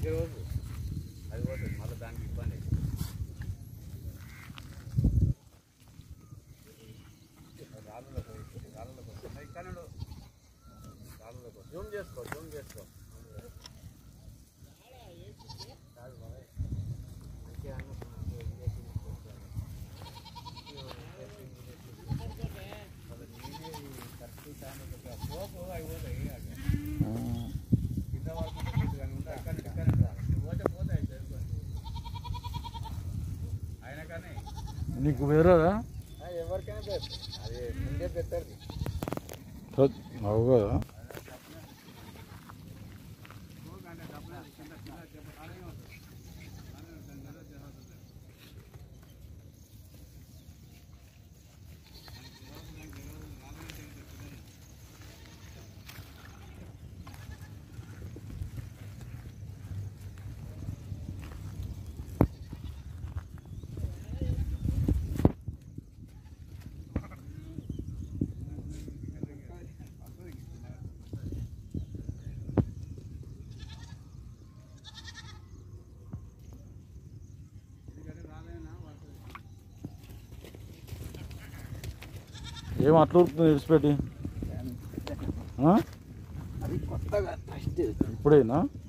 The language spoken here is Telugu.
మంచి రోజు అది పోతుంది మళ్ళీ దానికి ఇబ్బంది రాళ్ళలోకి పోయి, రాళ్ళలోకి వస్తుంది ఇక్కడ రాళ్ళలోకి జూమ్ చేసుకో జూమ్ చేసుకో కాదు బాబాయ్. మంచిగా అనుకున్నాను. ఇదే తీసుకోవాలి. వాళ్ళ నీళ్ళే ఈ కరెక్ట్ టైంలో పెట్టాలి. పోపు అవి పోతాయి అక్కడ. కింద పడుకుంటే కొద్దిగా ఉంటాయి. అక్కడ నుండి ఇక్కడ నుండి రా. నువ్వు పోతే పోతాయి సరిపోయి. అయినా కానీ నీకు వేరేదా ఆ, ఎవరికైనా బెస్ట్ అది ముందే పెట్టారు అవు కదా ఏం అట్లా ఉరుకుతుంది విడిచిపెట్టి ఆ? అది కొత్తగా ఫస్ట్ ఇప్పుడేనా